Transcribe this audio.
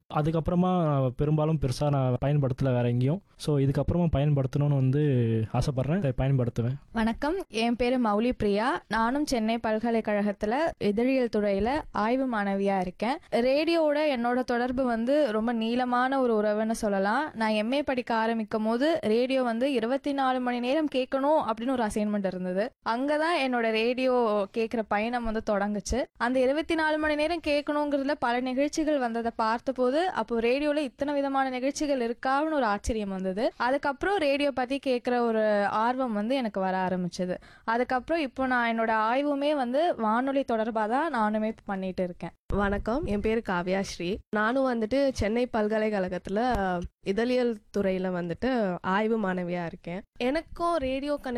அதுக்கப்புறமா பெரும்பாலும் பெருசாக நான் பயன்படுத்தலை வேற எங்கேயும் ஸோ இதுக்கப்புறமா பயன்படுத்தணும்னு வந்து ஆசைப்பட்றேன் இதை பயன்படுத்துவேன் வணக்கம் என் பேரு மௌலி பிரியா நானும் சென்னை பல்கலைக்கழகத்துல இதழியல் துறையில ஆய்வு மாணவியா இருக்கேன் ரேடியோவோட என்னோட தொடர்பு வந்து ரொம்ப நீளமான ஒரு உறவுன்னு சொல்லலாம் நான் எம்ஏ படிக்க ஆரம்பிக்கும் போது ரேடியோ வந்து இருபத்தி நாலு மணி நேரம் கேட்கணும் அப்படின்னு ஒரு அசைன்மெண்ட் இருந்தது அங்கதான் என்னோட ரேடியோ கேட்குற பயணம் வந்து தொடங்குச்சு அந்த இருபத்தி நாலு மணி நேரம் கேட்கணுங்கிறதுல பல நிகழ்ச்சிகள் வந்ததை பார்த்தபோது அப்போ ரேடியோல இத்தனை விதமான நிகழ்ச்சிகள் இருக்கான்னு ஒரு ஆச்சரியம் வந்தது அதுக்கப்புறம் ரேடியோ பத்தி கேட்குற ஒரு ஆர்வம் வந்து எனக்கு வர ஆரம்பிச்சது அதுக்கப்புறம் இப்போ நான் என்னோட ஆய்வுமே வந்து வானொலி தொடர்பாக தான் நானுமே பண்ணிட்டு இருக்கேன் வணக்கம் என் பேர் காவ்யா ஸ்ரீ நானும் வந்துட்டு சென்னை பல்கலைக்கழகத்தில் இதழியல் துறையில் வந்துட்டு ஆய்வு மாணவியாக இருக்கேன் எனக்கும் ரேடியோ கனெக்ட்